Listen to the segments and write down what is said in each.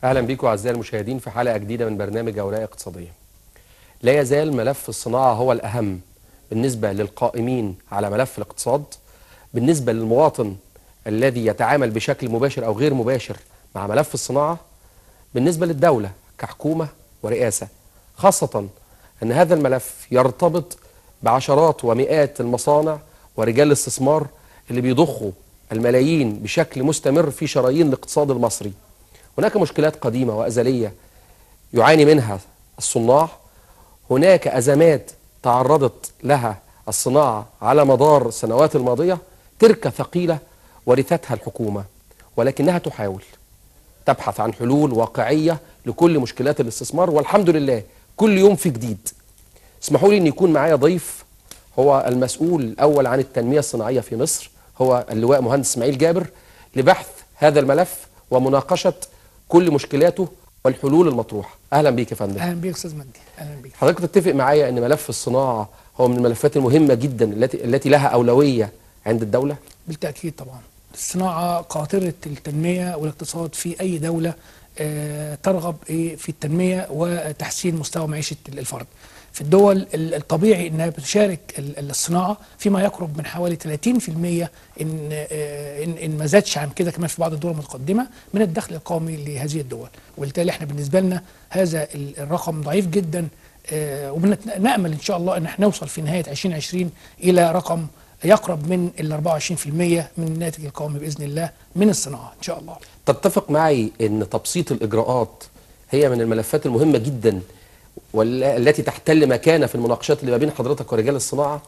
اهلا بيكم اعزائي المشاهدين في حلقه جديده من برنامج اوراق اقتصاديه. لا يزال ملف الصناعه هو الاهم بالنسبه للقائمين على ملف الاقتصاد بالنسبه للمواطن الذي يتعامل بشكل مباشر او غير مباشر مع ملف الصناعه بالنسبه للدوله كحكومه ورئاسه خاصه ان هذا الملف يرتبط بعشرات ومئات المصانع ورجال الاستثمار اللي بيضخوا الملايين بشكل مستمر في شرايين الاقتصاد المصري. هناك مشكلات قديمه وازليه يعاني منها الصناع هناك ازمات تعرضت لها الصناعه على مدار السنوات الماضيه تركه ثقيله ورثتها الحكومه ولكنها تحاول تبحث عن حلول واقعيه لكل مشكلات الاستثمار والحمد لله كل يوم في جديد. اسمحوا لي ان يكون معايا ضيف هو المسؤول الاول عن التنميه الصناعيه في مصر هو اللواء مهندس اسماعيل جابر لبحث هذا الملف ومناقشه كل مشكلاته والحلول المطروحه اهلا بيك يا فندم اهلا بيك استاذ مجدي اهلا بيك حضرتك تتفق معايا ان ملف الصناعه هو من الملفات المهمه جدا التي التي لها اولويه عند الدوله بالتاكيد طبعا الصناعه قاطره التنميه والاقتصاد في اي دوله آه، ترغب إيه في التنميه وتحسين مستوى معيشه الفرد في الدول ال- الطبيعي انها بتشارك ال- الصناعه فيما يقرب من حوالي 30% ان آه، ان إن ما زادش عن كده كمان في بعض الدول المتقدمه من الدخل القومي لهذه الدول وبالتالي احنا بالنسبه لنا هذا ال- الرقم ضعيف جدا آه، وبنأمل ان شاء الله ان احنا نوصل في نهايه 2020 الى رقم يقرب من ال 24% من الناتج القومي باذن الله من الصناعه ان شاء الله. تتفق معي ان تبسيط الاجراءات هي من الملفات المهمه جدا والتي تحتل مكانه في المناقشات اللي ما بين حضرتك ورجال الصناعه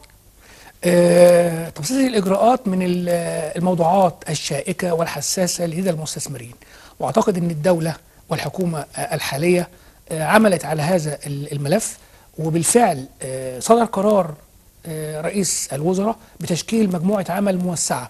آه، تبسيط الإجراءات من ال- الموضوعات الشائكة والحساسة لدى المستثمرين وأعتقد أن الدولة والحكومة آه، الحالية آه، عملت على هذا ال- الملف وبالفعل آه، صدر قرار آه، رئيس الوزراء بتشكيل مجموعة عمل موسعة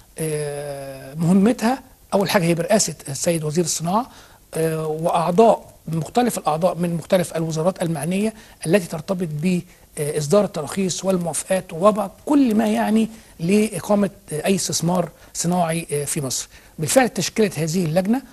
آه، مهمتها أول حاجة هي برئاسة السيد وزير الصناعة آه، وأعضاء مختلف الأعضاء من مختلف الوزارات المعنية التي ترتبط بإصدار التراخيص والموافقات وكل ما يعني لإقامة آه، أي استثمار صناعي آه، في مصر بالفعل تشكلت هذه اللجنة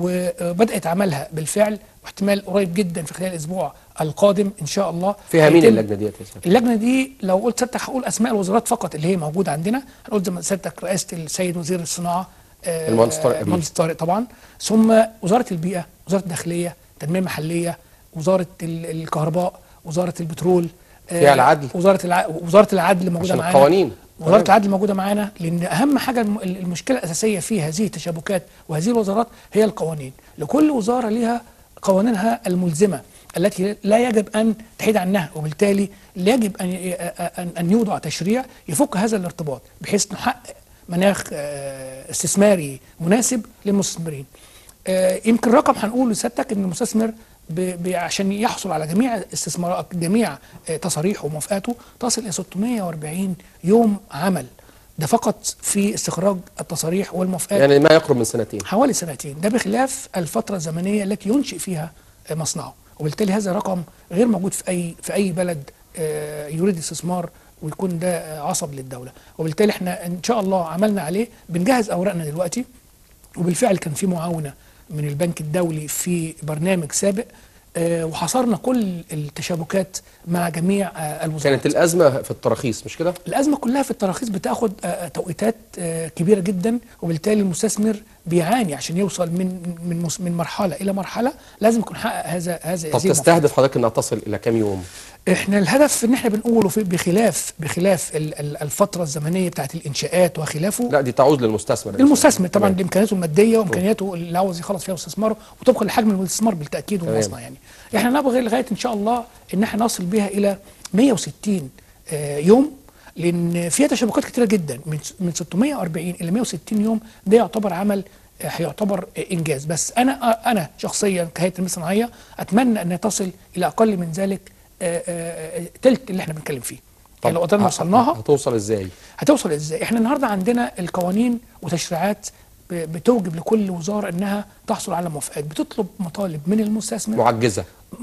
وبدأت عملها بالفعل واحتمال قريب جدا في خلال الأسبوع القادم إن شاء الله فيها مين هيتم- اللجنه ديت يا سيدي؟ اللجنه دي لو قلت سيادتك هقول اسماء الوزارات فقط اللي هي موجوده عندنا هنقول زي ما سيادتك رئاسه السيد وزير الصناعه آه، المهندس طارق أبيل. المهندس طارق طبعا ثم وزاره البيئه وزاره الداخليه التنميه المحليه وزاره ال- الكهرباء وزاره البترول آه، فيها العدل. وزاره الع... وزاره العدل موجوده عشان معانا القوانين. وزاره تمام. العدل موجوده معانا لان اهم حاجه الم- المشكله الاساسيه في هذه التشابكات وهذه الوزارات هي القوانين لكل وزاره لها قوانينها الملزمه التي لا يجب ان تحيد عنها وبالتالي لا يجب ان ي- ان ان يوضع تشريع يفك هذا الارتباط بحيث نحقق مناخ آه، استثماري مناسب للمستثمرين. آه، يمكن رقم هنقول لسيادتك ان المستثمر ب- ب- عشان يحصل على جميع استثمارات جميع آه، تصاريحه وموافقاته تصل الى 640 يوم عمل ده فقط في استخراج التصاريح والموافقات يعني ما يقرب من سنتين حوالي سنتين ده بخلاف الفترة الزمنية التي ينشئ فيها مصنعه وبالتالي هذا رقم غير موجود في أي في أي بلد آه، يريد استثمار ويكون ده آه، عصب للدولة وبالتالي احنا إن شاء الله عملنا عليه بنجهز أوراقنا دلوقتي وبالفعل كان في معاونة من البنك الدولي في برنامج سابق آه، وحصرنا كل التشابكات مع جميع آه، الوزارات كانت الازمه في التراخيص مش كده الازمه كلها في التراخيص بتاخد آه، توقيتات آه، كبيره جدا وبالتالي المستثمر بيعاني عشان يوصل من من مس- من مرحله الى مرحله لازم يكون حقق هذا هذا طب هذه تستهدف حضرتك انها تصل الى كام يوم احنا الهدف ان احنا بنقوله في بخلاف بخلاف ال- ال- الفتره الزمنيه بتاعت الانشاءات وخلافه لا دي تعود للمستثمر المستثمر طبعا تمام. لامكانياته الماديه وامكانياته اللي عاوز يخلص فيها استثماره وطبقا لحجم الاستثمار بالتاكيد تمام. والمصنع يعني احنا نبغي لغايه ان شاء الله ان احنا نصل بها الى 160 آه، يوم لان فيها تشابكات كتيره جدا من من 640 الى 160 يوم ده يعتبر عمل آه، هيعتبر آه، انجاز بس انا آه، انا شخصيا كهيئه تنميه صناعيه اتمنى انها تصل الى اقل من ذلك آه، آه، آه، تلت اللي احنا بنتكلم فيه يعني لو قدرنا ه- وصلناها هتوصل ازاي هتوصل ازاي؟ احنا النهارده عندنا القوانين وتشريعات ب- بتوجب لكل وزاره انها تحصل على موافقات، بتطلب مطالب من المستثمر معجزه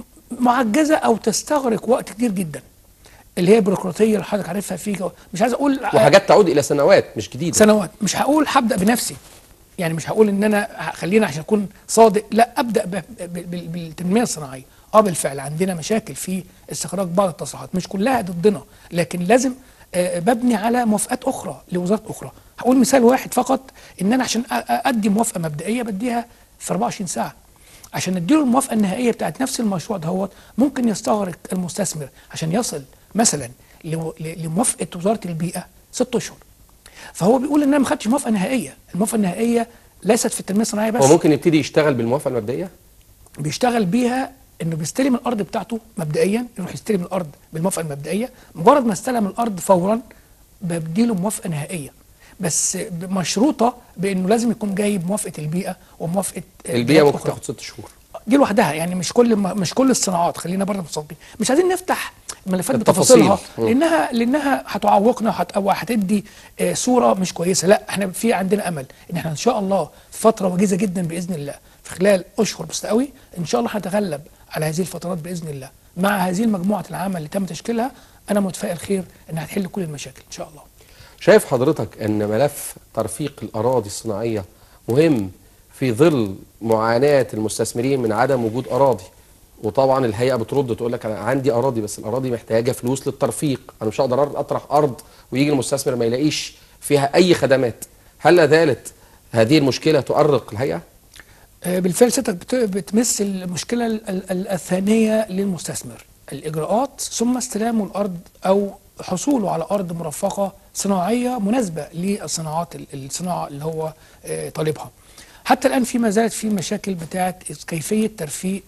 معجزه او تستغرق وقت كبير جدا. اللي هي البيروقراطيه اللي حضرتك عارفها في جو- مش عايز اقول وحاجات تعود الى سنوات مش جديده سنوات، مش هقول هبدا بنفسي. يعني مش هقول ان انا ه- خلينا عشان اكون صادق لا ابدا ب- ب- بال- بالتنميه الصناعيه اه بالفعل عندنا مشاكل في استخراج بعض التصريحات مش كلها ضدنا لكن لازم آه، ببني على موافقات اخرى لوزارات اخرى هقول مثال واحد فقط ان انا عشان أ- أ- ادي موافقه مبدئيه بديها في 24 ساعه عشان نديله الموافقه النهائيه بتاعت نفس المشروع دهوت ممكن يستغرق المستثمر عشان يصل مثلا لو- ل- لموافقه وزاره البيئه ست اشهر فهو بيقول ان انا ما خدتش موافقه نهائيه الموافقه النهائيه ليست في التنميه الصناعيه بس هو ممكن يبتدي يشتغل بالموافقه المبدئيه بيشتغل بيها انه بيستلم الارض بتاعته مبدئيا يروح يستلم الارض بالموافقه المبدئيه مجرد ما استلم الارض فورا بديله موافقه نهائيه بس مشروطه بانه لازم يكون جايب موافقه البيئه وموافقه آه، البيئه جهات ممكن أخرى. تاخد ست شهور دي لوحدها يعني مش كل ما مش كل الصناعات خلينا برضه متصدقين مش عايزين نفتح ملفات التفاصيل. بتفاصيلها مم. لانها لانها هتعوقنا وهت- او هتدي آه، صوره مش كويسه لا احنا في عندنا امل ان احنا ان شاء الله في فتره وجيزه جدا باذن الله في خلال اشهر بس قوي ان شاء الله هنتغلب على هذه الفترات باذن الله مع هذه المجموعه العمل اللي تم تشكيلها انا متفائل خير انها هتحل كل المشاكل ان شاء الله شايف حضرتك ان ملف ترفيق الاراضي الصناعيه مهم في ظل معاناه المستثمرين من عدم وجود اراضي وطبعا الهيئه بترد تقول لك انا عندي اراضي بس الاراضي محتاجه فلوس للترفيق انا مش هقدر اطرح ارض ويجي المستثمر ما يلاقيش فيها اي خدمات هل لا زالت هذه المشكله تؤرق الهيئه آه، بالفعل ستك بت- بتمس المشكلة ال- ال- الثانية للمستثمر الإجراءات ثم استلامه الأرض أو حصوله على أرض مرفقة صناعية مناسبة للصناعات ال- الصناعة اللي هو آه، طالبها حتى الآن في ما زالت في مشاكل بتاعة كيفية ترفيق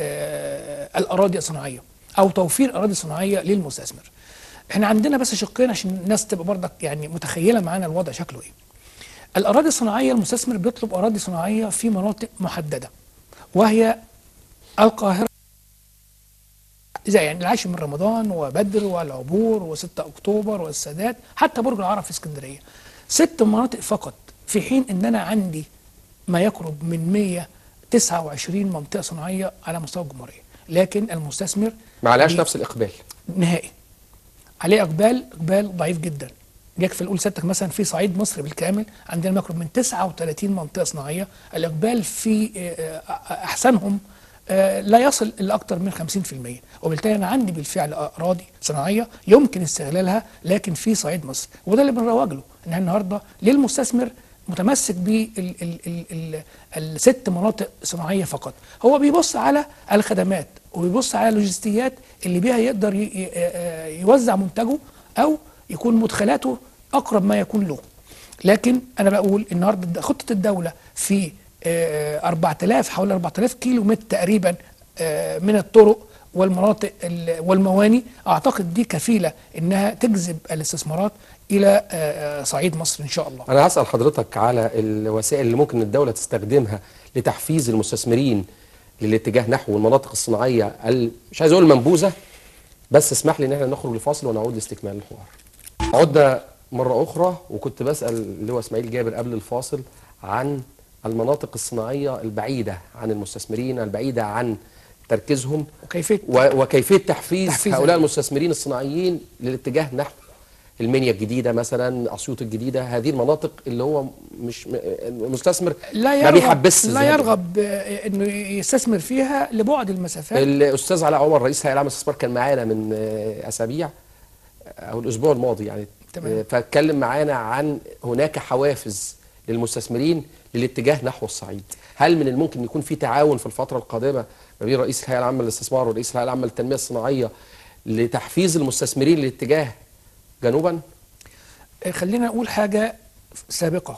آه، الأراضي الصناعية أو توفير أراضي صناعية للمستثمر احنا عندنا بس شقين عشان الناس تبقى برضك يعني متخيلة معانا الوضع شكله ايه الأراضي الصناعية المستثمر بيطلب أراضي صناعية في مناطق محددة وهي القاهرة زي يعني العاشر من رمضان وبدر والعبور و6 أكتوبر والسادات حتى برج العرب في اسكندرية ست مناطق فقط في حين إن أنا عندي ما يقرب من 129 منطقة صناعية على مستوى الجمهورية لكن المستثمر ما عليهاش بي- نفس الاقبال نهائي عليه اقبال اقبال ضعيف جدا يكفي نقول سيادتك مثلا في صعيد مصر بالكامل عندنا ما يقرب من 39 منطقه صناعيه الاقبال في آه، آه، احسنهم آه، لا يصل الا اكثر من 50% وبالتالي انا عندي بالفعل اراضي صناعيه يمكن استغلالها لكن في صعيد مصر وده اللي بنروج له ان احنا النهارده للمستثمر متمسك بالست مناطق صناعيه فقط هو بيبص على الخدمات وبيبص على اللوجستيات اللي بيها يقدر ي- ي- آه، يوزع منتجه او يكون مدخلاته اقرب ما يكون له لكن انا بقول النهارده خطه الدوله في آه، 4000 حوالي 4000 كيلو متر تقريبا آه، من الطرق والمناطق ال- والمواني اعتقد دي كفيله انها تجذب الاستثمارات الى آه، آه، صعيد مصر ان شاء الله انا هسال حضرتك على الوسائل اللي ممكن الدوله تستخدمها لتحفيز المستثمرين للاتجاه نحو المناطق الصناعيه ال- مش عايز اقول منبوذه بس اسمح لي ان احنا نخرج لفاصل ونعود لاستكمال الحوار. عدنا مره اخرى وكنت بسال اللي هو اسماعيل جابر قبل الفاصل عن المناطق الصناعيه البعيده عن المستثمرين البعيده عن تركيزهم وكيفيه و- وكيفية تحفيز, تحفيز هؤلاء ال- المستثمرين الصناعيين للاتجاه نحو المنيا الجديدة مثلا أسيوط الجديدة هذه المناطق اللي هو مش م- المستثمر لا ما يرغب بيحبسش لا الذهاب. يرغب آه، انه يستثمر فيها لبعد المسافات الأستاذ علاء عمر رئيس هيئة العامة للاستثمار كان معانا من آه، أسابيع أو الأسبوع الماضي يعني تمام. آه، فاتكلم معانا عن هناك حوافز للمستثمرين للاتجاه نحو الصعيد هل من الممكن يكون في تعاون في الفترة القادمة ما بين رئيس الهيئة العامة للاستثمار ورئيس الهيئة العامة للتنمية الصناعية لتحفيز المستثمرين للاتجاه جنوبا آه، خلينا نقول حاجه سابقه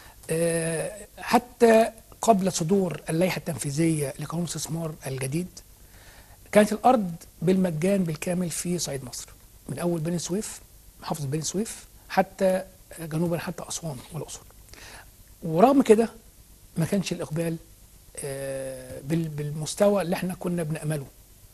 آه، حتى قبل صدور اللائحه التنفيذيه لقانون الاستثمار الجديد كانت الارض بالمجان بالكامل في صعيد مصر من اول بني سويف محافظه بني سويف حتى جنوبا حتى اسوان والاقصر ورغم كده ما كانش الاقبال آه، بال- بالمستوى اللي احنا كنا بنامله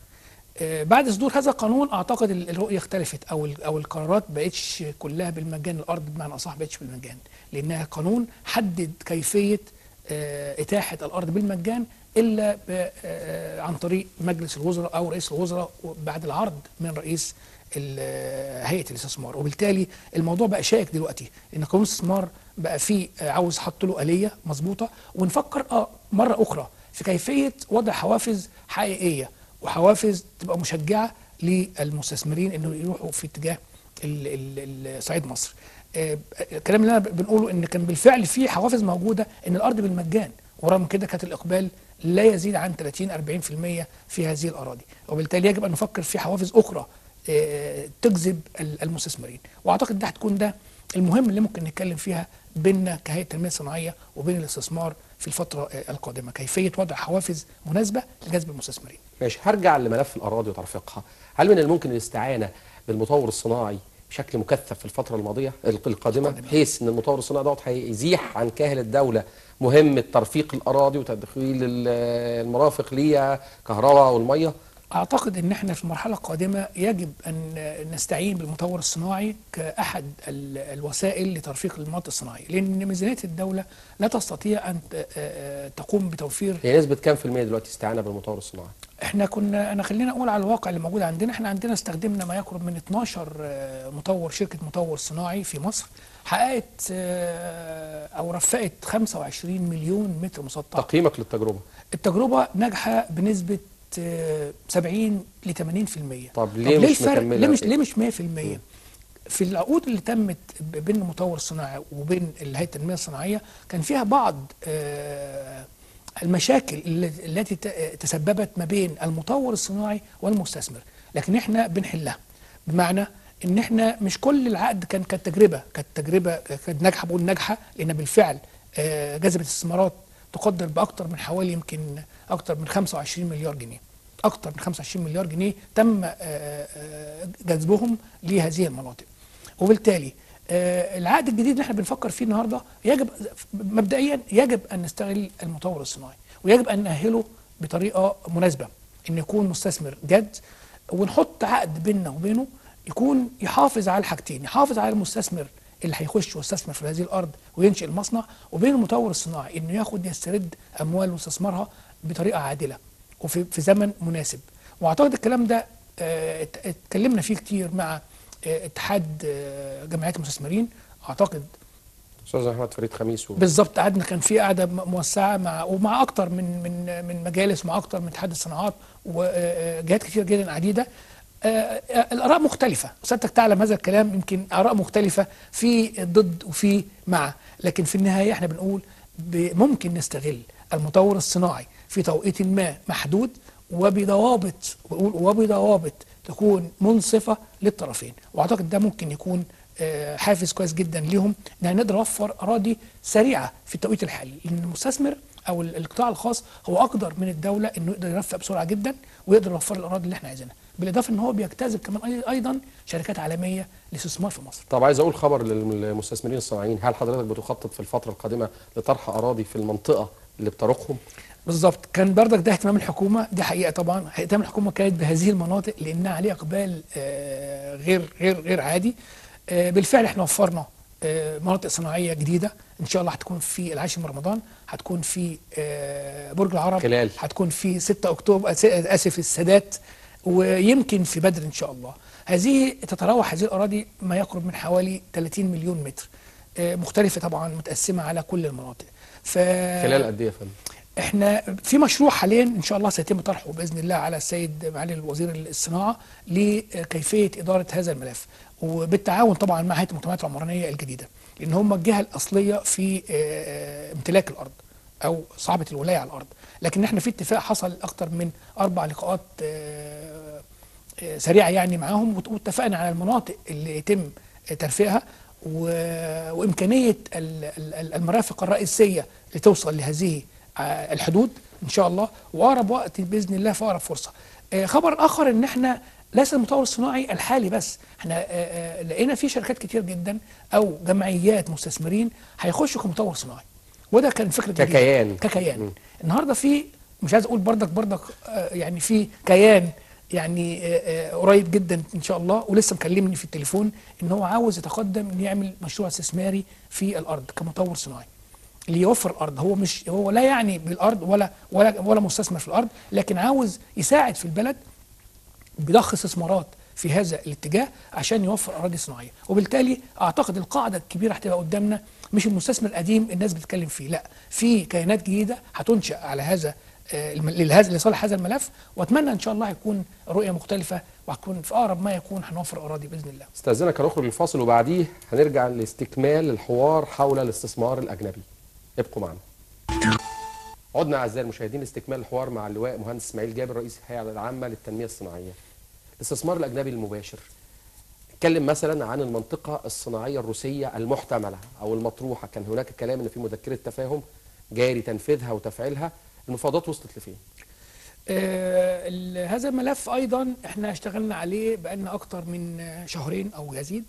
آه، بعد صدور هذا القانون اعتقد ال- الرؤيه اختلفت او ال- او القرارات بقتش كلها بالمجان الارض بمعنى اصح بقتش بالمجان لانها قانون حدد كيفيه آه، اتاحه الارض بالمجان الا ب- آه، عن طريق مجلس الوزراء او رئيس الوزراء بعد العرض من رئيس ال- هيئه الاستثمار وبالتالي الموضوع بقى شائك دلوقتي لان قانون الاستثمار بقى فيه آه، عاوز حط له اليه مظبوطه ونفكر اه مره اخرى في كيفيه وضع حوافز حقيقيه وحوافز تبقى مشجعه للمستثمرين انه يروحوا في اتجاه ال- ال- ال- صعيد مصر آه، الكلام اللي انا بنقوله ان كان بالفعل في حوافز موجوده ان الارض بالمجان ورغم كده كانت الاقبال لا يزيد عن 30 40% في هذه الاراضي وبالتالي يجب ان نفكر في حوافز اخرى آه، تجذب ال- المستثمرين واعتقد ده هتكون ده المهم اللي ممكن نتكلم فيها بيننا كهيئه تنميه صناعيه وبين الاستثمار في الفتره آه، القادمه كيفيه وضع حوافز مناسبه لجذب المستثمرين ماشي هرجع لملف الاراضي وترفيقها هل من الممكن الاستعانه بالمطور الصناعي بشكل مكثف في الفتره الماضيه الق- القادمه القادمة. بحيث ان المطور الصناعي دوت هيزيح عن كاهل الدوله مهمه ترفيق الاراضي وتدخيل ال- المرافق ليها كهرباء والميه اعتقد ان احنا في المرحله القادمه يجب ان نستعين بالمطور الصناعي كاحد ال- الوسائل لترفيق المناطق الصناعيه لان ميزانيه الدوله لا تستطيع ان ت- آه، تقوم بتوفير هي نسبه كام في الميه دلوقتي استعانه بالمطور الصناعي احنا كنا انا خلينا اقول على الواقع اللي موجود عندنا احنا عندنا استخدمنا ما يقرب من 12 آه، مطور شركه مطور صناعي في مصر حققت آه، او رفقت 25 مليون متر مسطح تقييمك للتجربه التجربه ناجحه بنسبه آه، 70 ل 80% طب ليه مش الفرق مكملة؟ ليه مش ليه مش 100% في العقود اللي تمت ب- بين المطور الصناعي وبين الهيئه التنميه الصناعيه كان فيها بعض آه، المشاكل اللي- التي ت- تسببت ما بين المطور الصناعي والمستثمر لكن احنا بنحلها بمعنى ان احنا مش كل العقد كان كانت تجربه كانت تجربه كانت ناجحه بقول ناجحه لان بالفعل آه، جذبت استثمارات تقدر باكثر من حوالي يمكن اكثر من 25 مليار جنيه اكثر من 25 مليار جنيه تم آه، آه، جذبهم لهذه المناطق وبالتالي آه، العقد الجديد اللي احنا بنفكر فيه النهارده يجب مبدئيا يجب ان نستغل المطور الصناعي ويجب ان نأهله بطريقه مناسبه ان يكون مستثمر جد ونحط عقد بيننا وبينه يكون يحافظ على الحاجتين يحافظ على المستثمر اللي هيخش ويستثمر في هذه الارض وينشئ المصنع وبين المطور الصناعي انه ياخد يسترد اموال واستثمارها بطريقه عادله وفي في زمن مناسب واعتقد الكلام ده آه، ات- اتكلمنا فيه كتير مع آه، اتحاد آه، جمعيات المستثمرين اعتقد استاذ احمد فريد خميس و... بالظبط قعدنا كان في قعده م- موسعه مع ومع اكتر من من من مجالس ومع اكتر من اتحاد الصناعات وجهات كتير جدا عديده آه، آه، الاراء مختلفه وسيادتك تعلم هذا الكلام يمكن اراء مختلفه في ضد وفي مع لكن في النهايه احنا بنقول ب- ممكن نستغل المطور الصناعي في توقيت ما محدود وبضوابط بقول وبضوابط تكون منصفه للطرفين واعتقد ده ممكن يكون آه، حافز كويس جدا ليهم ان نقدر نوفر اراضي سريعه في التوقيت الحالي لان المستثمر او ال- القطاع الخاص هو اقدر من الدوله انه يقدر يرفق بسرعه جدا ويقدر يوفر الاراضي اللي احنا عايزينها بالاضافه ان هو بيجتذب كمان أي- ايضا شركات عالميه للاستثمار في مصر طب عايز اقول خبر للمستثمرين الصناعيين هل حضرتك بتخطط في الفتره القادمه لطرح اراضي في المنطقه اللي بترقهم بالظبط كان بردك ده اهتمام الحكومه دي حقيقه طبعا اهتمام الحكومه كانت بهذه المناطق لانها عليها اقبال آه، غير غير غير عادي آه، بالفعل احنا وفرنا آه، مناطق صناعيه جديده ان شاء الله هتكون في العاشر من رمضان هتكون في آه، برج العرب خلال. هتكون في 6 اكتوبر آس- اسف السادات ويمكن في بدر ان شاء الله هذه تتراوح هذه الاراضي ما يقرب من حوالي 30 مليون متر آه، مختلفه طبعا متقسمه على كل المناطق ف خلال قد ايه يا فندم؟ احنا في مشروع حاليا ان شاء الله سيتم طرحه باذن الله على السيد معالي الوزير الصناعه لكيفيه اداره هذا الملف وبالتعاون طبعا مع هيئه المجتمعات العمرانيه الجديده لان هم الجهه الاصليه في آه، امتلاك الارض او صعبه الولايه على الارض لكن احنا في اتفاق حصل اكثر من اربع لقاءات آه، آه، سريعه يعني معاهم وت- واتفقنا على المناطق اللي يتم ترفيعها و- وامكانيه ال- ال- المرافق الرئيسيه لتوصل لهذه آه، الحدود ان شاء الله واقرب وقت باذن الله في اقرب فرصه. آه، خبر اخر ان احنا ليس المطور الصناعي الحالي بس احنا آه، آه، لقينا في شركات كتير جدا او جمعيات مستثمرين هيخشوا كمطور صناعي وده كان فكره جديدة. ككيان. ككيان مم. النهارده في مش عايز اقول بردك بردك آه، يعني في كيان يعني آه، آه، قريب جدا ان شاء الله ولسه مكلمني في التليفون ان هو عاوز يتقدم ان يعمل مشروع استثماري في الارض كمطور صناعي اللي يوفر الارض هو مش هو لا يعني بالارض ولا ولا ولا مستثمر في الارض لكن عاوز يساعد في البلد بضخ استثمارات في هذا الاتجاه عشان يوفر اراضي صناعيه وبالتالي اعتقد القاعده الكبيره هتبقى قدامنا مش المستثمر القديم الناس بتتكلم فيه لا في كيانات جديده هتنشا على هذا آه، الم- لهذا لصالح هذا الملف واتمنى ان شاء الله يكون رؤيه مختلفه وهتكون في اقرب ما يكون هنوفر اراضي باذن الله استاذنك هنخرج للفاصل وبعديه هنرجع لاستكمال الحوار حول الاستثمار الاجنبي ابقوا معنا عدنا اعزائي المشاهدين لاستكمال الحوار مع اللواء مهندس اسماعيل جابر رئيس الهيئه العامه للتنميه الصناعيه الاستثمار الاجنبي المباشر نتكلم مثلا عن المنطقه الصناعيه الروسيه المحتمله او المطروحه كان هناك كلام ان في مذكره تفاهم جاري تنفيذها وتفعيلها المفاوضات وصلت لفين آه، ال- هذا الملف ايضا احنا اشتغلنا عليه بقالنا اكتر من آه، شهرين او يزيد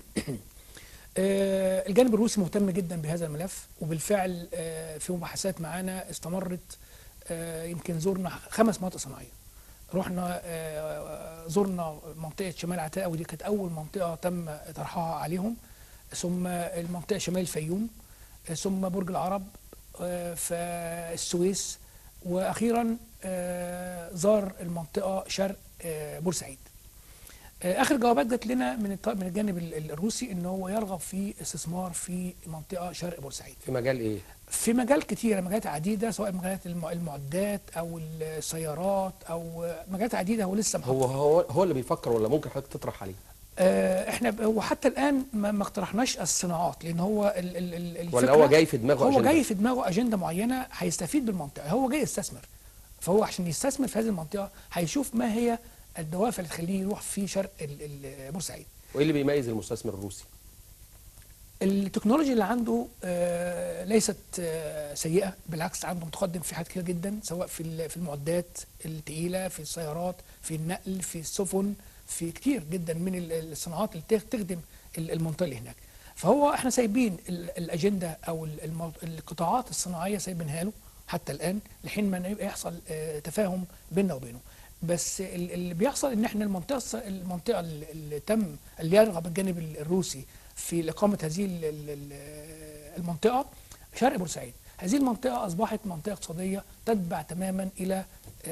آه، الجانب الروسي مهتم جدا بهذا الملف وبالفعل آه، في مباحثات معانا استمرت آه، يمكن زرنا خمس مناطق صناعيه رحنا آه، زرنا منطقه شمال عتاقه ودي كانت اول منطقه تم طرحها عليهم ثم المنطقه شمال الفيوم آه، ثم برج العرب آه، في السويس واخيرا آه، زار المنطقه شرق آه، بورسعيد آه، اخر جوابات جت لنا من الط- من الجانب ال- ال- الروسي ان هو يرغب في استثمار في منطقه شرق بورسعيد في مجال ايه في مجال كتيره مجالات عديده سواء مجالات الم- المعدات او السيارات او مجالات عديده هو لسه محط هو هو هو اللي بيفكر ولا ممكن حضرتك تطرح عليه آه، احنا ب- وحتى الان ما ما اقترحناش الصناعات لان هو ال ال ال الفكرة ولا هو جاي في دماغه هو أجندة؟ جاي في دماغه اجنده معينه هيستفيد بالمنطقه هو جاي يستثمر فهو عشان يستثمر في هذه المنطقه هيشوف ما هي الدوافع اللي تخليه يروح في شرق ال- ال- بورسعيد وايه اللي بيميز المستثمر الروسي التكنولوجيا اللي عنده آه، ليست آه، سيئه بالعكس عنده متقدم في حاجات كتير جدا سواء في ال- في المعدات الثقيله في السيارات في النقل في السفن في كتير جدا من ال- الصناعات اللي تخ- تخدم ال- المنطقه اللي هناك فهو احنا سايبين ال- الاجنده او ال- المو- القطاعات الصناعيه سايبينها له حتى الان لحين ما يبقى يحصل آه، تفاهم بيننا وبينه بس ال- اللي بيحصل ان احنا المنطقه الص- المنطقه اللي اللي تم اللي يرغب الجانب ال- الروسي في اقامه هذه ال- ال- ال- المنطقه شرق بورسعيد هذه المنطقه اصبحت منطقه اقتصاديه تتبع تماما الى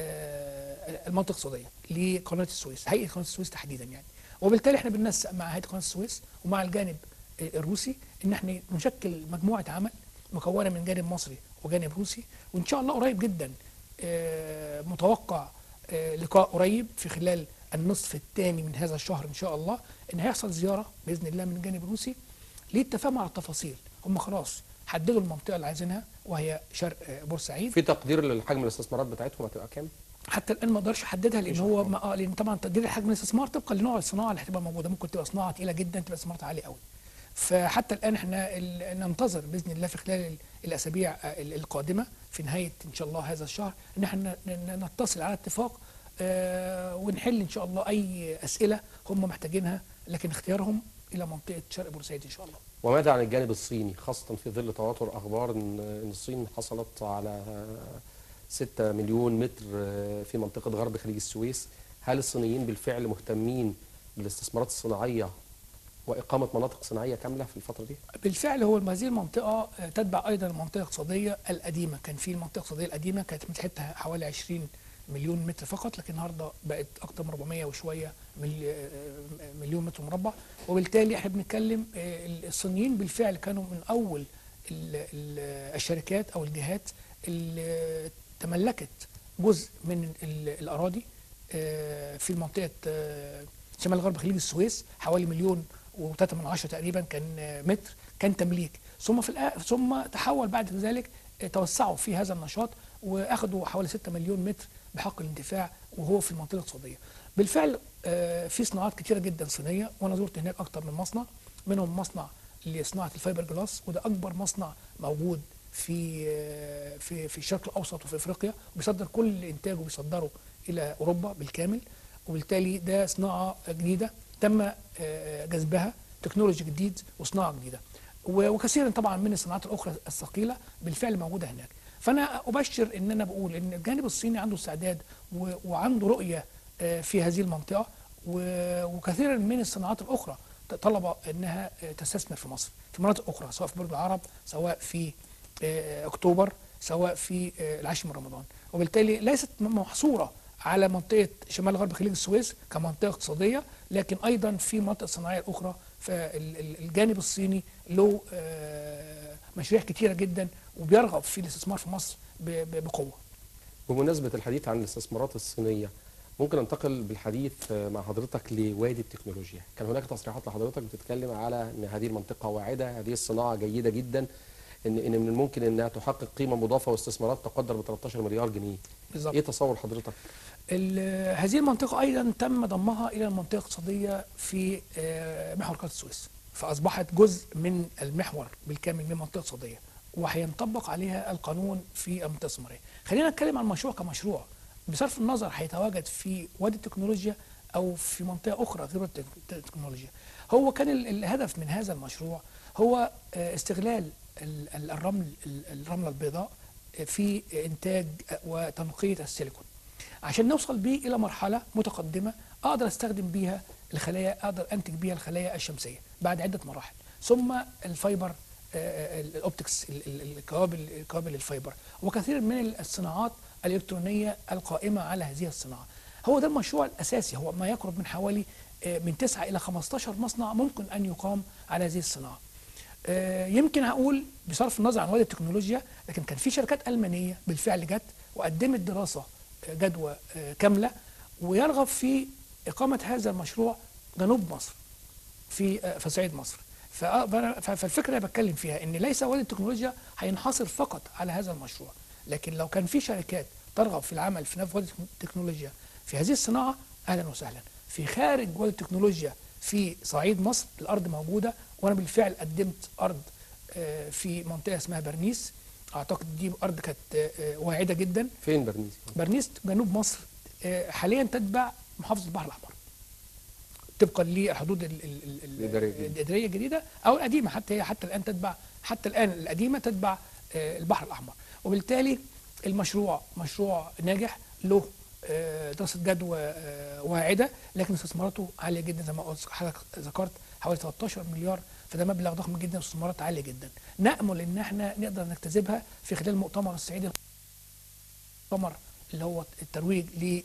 آه، المنطقه الاقتصاديه لقناه السويس هيئه قناه السويس تحديدا يعني وبالتالي احنا بننسق مع هيئه قناه السويس ومع الجانب آه، الروسي ان احنا نشكل مجموعه عمل مكونه من جانب مصري وجانب روسي وان شاء الله قريب جدا آه، متوقع آه، لقاء قريب في خلال النصف الثاني من هذا الشهر ان شاء الله ان هيحصل زياره باذن الله من الجانب الروسي للتفاهم على التفاصيل هم خلاص حددوا المنطقه اللي عايزينها وهي شرق آه، بورسعيد في تقدير لحجم الاستثمارات بتاعتهم هتبقى كام حتى الان ما اقدرش احددها لان هو ما آه لان طبعا تقدير حجم الاستثمار طبقا لنوع الصناعه اللي هتبقى موجوده ممكن تبقى صناعه تقيله جدا تبقى استثمارات عاليه قوي فحتى الان احنا ال- ننتظر باذن الله في خلال ال- الاسابيع آه، ال- القادمه في نهايه ان شاء الله هذا الشهر ان احنا ن- ن- نتصل على اتفاق آه، ونحل ان شاء الله اي اسئله هم محتاجينها لكن اختيارهم الى منطقه شرق بورسعيد ان شاء الله وماذا عن الجانب الصيني خاصة في ظل تواتر أخبار إن إن الصين حصلت على 6 مليون متر في منطقة غرب خليج السويس هل الصينيين بالفعل مهتمين بالاستثمارات الصناعية وإقامة مناطق صناعية كاملة في الفترة دي؟ بالفعل هو هذه المنطقة آه، تتبع أيضا المنطقة الاقتصادية القديمة كان في المنطقة الاقتصادية القديمة كانت مساحتها حوالي 20 مليون متر فقط لكن النهارده بقت أكثر من 400 وشوية ملي- آه، مليون متر مربع وبالتالي احنا بنتكلم آه، الصينيين بالفعل كانوا من أول ال- ال- الشركات أو الجهات اللي تملكت جزء من ال- الأراضي آه، في منطقة آه، شمال غرب خليج السويس حوالي مليون و3 من عشرة تقريبا كان آه، متر كان تمليك ثم في الآ- ثم تحول بعد ذلك آه، توسعوا في هذا النشاط واخذوا حوالي 6 مليون متر بحق الانتفاع وهو في المنطقه الاقتصاديه. بالفعل آه، في صناعات كتيره جدا صينيه وانا زرت هناك اكتر من مصنع منهم مصنع لصناعه الفايبر جلاس وده اكبر مصنع موجود في آه، في في الشرق الاوسط وفي افريقيا وبيصدر كل انتاجه بيصدره الى اوروبا بالكامل وبالتالي ده صناعه جديده تم آه، جذبها تكنولوجي جديد وصناعه جديده و- وكثيرا طبعا من الصناعات الاخرى الثقيله بالفعل موجوده هناك فانا ابشر ان انا بقول ان الجانب الصيني عنده استعداد و- وعنده رؤيه آه، في هذه المنطقه و- وكثيرا من الصناعات الاخرى ط- طلب انها آه، تستثمر في مصر في مناطق اخرى سواء في برج العرب سواء في آه، اكتوبر سواء في آه، العاشر من رمضان وبالتالي ليست م- محصوره على منطقه شمال غرب خليج السويس كمنطقه اقتصاديه لكن ايضا في مناطق صناعيه اخرى فالجانب الصيني له آه، مشاريع كتيره جدا وبيرغب في الاستثمار في مصر ب- ب- بقوه بمناسبة الحديث عن الاستثمارات الصينية ممكن انتقل بالحديث آه، مع حضرتك لوادي التكنولوجيا كان هناك تصريحات لحضرتك بتتكلم على ان هذه المنطقة واعدة هذه الصناعة جيدة جدا ان ان من الممكن انها تحقق قيمة مضافة واستثمارات تقدر ب 13 مليار جنيه بالظبط ايه تصور حضرتك ال- هذه المنطقة أيضا تم ضمها إلى المنطقة الاقتصادية في آه، محور قناة السويس فأصبحت جزء من المحور بالكامل من منطقة اقتصادية وهينطبق عليها القانون في المنطقة الاستثمارية خلينا نتكلم عن المشروع كمشروع بصرف النظر هيتواجد في وادي التكنولوجيا أو في منطقة أخرى غير وادي التك- التكنولوجيا هو كان ال- الهدف من هذا المشروع هو آه، استغلال ال- ال- الرمل ال- الرملة البيضاء في إنتاج وتنقية السيليكون عشان نوصل بيه الى مرحله متقدمه اقدر استخدم بيها الخلايا اقدر انتج بيها الخلايا الشمسيه بعد عده مراحل ثم الفايبر آه، آه، الاوبتكس ال- ال- الكوابل الكوابل الفايبر وكثير من الصناعات الالكترونيه القائمه على هذه الصناعه هو ده المشروع الاساسي هو ما يقرب من حوالي آه، من 9 الى 15 مصنع ممكن ان يقام على هذه الصناعه آه، يمكن هقول بصرف النظر عن وادي التكنولوجيا لكن كان في شركات المانيه بالفعل جت وقدمت دراسه آه، جدوى آه، كامله ويرغب في اقامه هذا المشروع جنوب مصر في آه، في صعيد مصر فأ- فأنا- ف- فالفكره اللي بتكلم فيها ان ليس وادي التكنولوجيا هينحصر فقط على هذا المشروع لكن لو كان في شركات ترغب في العمل في نفس وادي التكنولوجيا في هذه الصناعه اهلا وسهلا في خارج وادي التكنولوجيا في صعيد مصر الارض موجوده وانا بالفعل قدمت ارض آه، في منطقه اسمها برنيس اعتقد دي ارض كانت آه، آه، واعده جدا فين برنيس برنيس جنوب مصر آه، حاليا تتبع محافظه البحر الاحمر طبقا للحدود ال- ال- ال- ال- الإدارية الجديدة. الاداريه الجديده او القديمه حتى هي حتى الان تتبع حتى الان القديمه تتبع آه، البحر الاحمر وبالتالي المشروع مشروع ناجح له آه، دراسه جدوى آه، واعده لكن استثماراته عاليه جدا زي ما قلت حضرتك ذكرت حوالي 13 مليار فده مبلغ ضخم جدا واستثمارات عاليه جدا نامل ان احنا نقدر نجتذبها في خلال مؤتمر الصعيدي المؤتمر اللي هو الترويج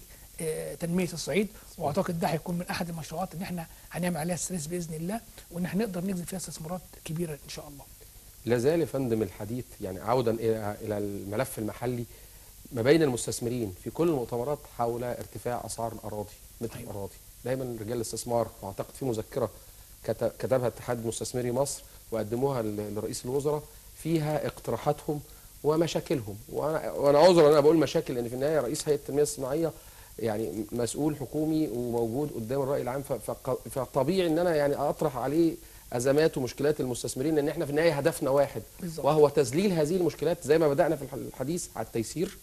لتنميه الصعيد واعتقد ده هيكون من احد المشروعات ان احنا هنعمل عليها السريس باذن الله وان احنا نقدر نجذب فيها استثمارات كبيره ان شاء الله. لا زال يا فندم الحديث يعني عودا الى الى الملف المحلي ما بين المستثمرين في كل المؤتمرات حول ارتفاع اسعار الاراضي مثل أيوة. الاراضي دايما رجال الاستثمار واعتقد في مذكره كت- كتبها اتحاد مستثمري مصر وقدموها ل- لرئيس الوزراء فيها اقتراحاتهم ومشاكلهم وانا وانا عذر ان انا بقول مشاكل لان في النهايه رئيس هيئه التنميه الصناعيه يعني مسؤول حكومي وموجود قدام الراي العام ف- فق- فطبيعي ان انا يعني اطرح عليه ازمات ومشكلات المستثمرين لان احنا في النهايه هدفنا واحد بالظبط. وهو تذليل هذه المشكلات زي ما بدانا في الح- الحديث على التيسير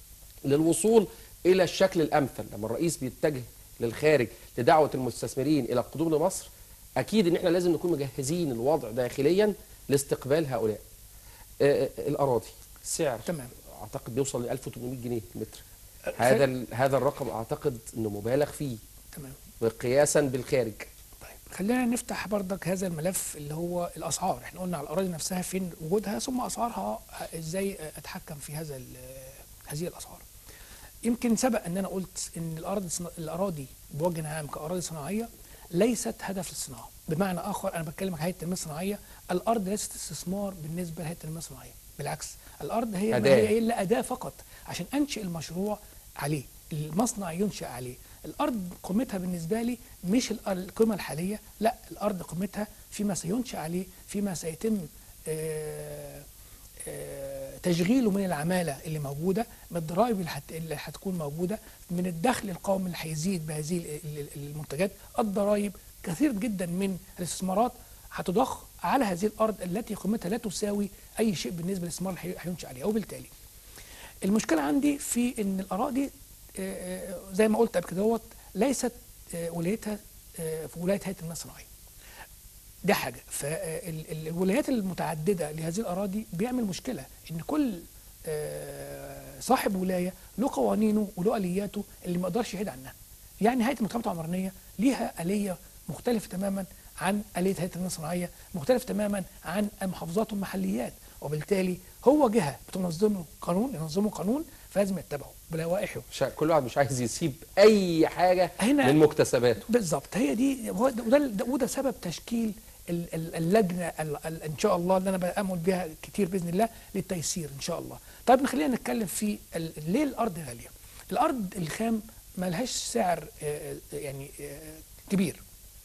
للوصول الى الشكل الامثل لما الرئيس بيتجه للخارج لدعوه المستثمرين الى القدوم لمصر اكيد ان احنا لازم نكون مجهزين الوضع داخليا لاستقبال هؤلاء آه، آه، الاراضي سعر تمام. اعتقد بيوصل ل 1800 جنيه المتر هذا ال- هذا الرقم اعتقد انه مبالغ فيه تمام. قياسا بالخارج طيب خلينا نفتح بردك هذا الملف اللي هو الاسعار احنا قلنا على الاراضي نفسها فين وجودها ثم اسعارها ازاي اتحكم في هذا ال- هذه الاسعار يمكن سبق ان انا قلت ان الارض الاراضي بوجه عام كاراضي صناعيه ليست هدف للصناعه بمعنى اخر انا بتكلم عن هيئه التنميه الصناعيه الارض ليست استثمار بالنسبه لهيئه التنميه الصناعيه بالعكس الارض هي أداة. هي الا اداه فقط عشان انشئ المشروع عليه المصنع ينشأ عليه الارض قيمتها بالنسبه لي مش ال- القيمه الحاليه لا الارض قيمتها فيما سينشأ عليه فيما سيتم آه، آه، تشغيله من العماله اللي موجوده من الضرائب اللي, هت... اللي هتكون موجوده من الدخل القومي اللي هيزيد بهذه ال- ال- المنتجات الضرائب كثير جدا من الاستثمارات هتضخ على هذه الارض التي قيمتها لا تساوي اي شيء بالنسبه للاستثمار اللي هي- هينشأ عليها وبالتالي المشكله عندي في ان الاراضي آه، آه، زي ما قلت قبل كده دوت ليست آه، ولايتها آه، في ولايه هيئه التنميه الصناعيه ده حاجه فالولايات المتعدده لهذه الاراضي بيعمل مشكله ان كل آه، صاحب ولايه له قوانينه وله الياته اللي ما يقدرش يحيد عنها يعني هيئه المجتمعات العمرانيه ليها اليه مختلفه تماما عن اليه هيئه التنميه الصناعيه مختلف تماما عن المحافظات والمحليات وبالتالي هو جهه بتنظمه قانون ينظمه قانون فلازم يتبعه بلوائحه مش كل واحد مش عايز يسيب اي حاجه هنا- من مكتسباته بالظبط هي دي هو ده وده, ده وده سبب تشكيل ال- ال- اللجنه ال- ال- ان شاء الله اللي انا بامل بها كتير باذن الله للتيسير ان شاء الله. طيب خلينا نتكلم في ال- ليه الارض غاليه؟ الارض الخام ما لهاش سعر آه، آه، يعني آه، كبير.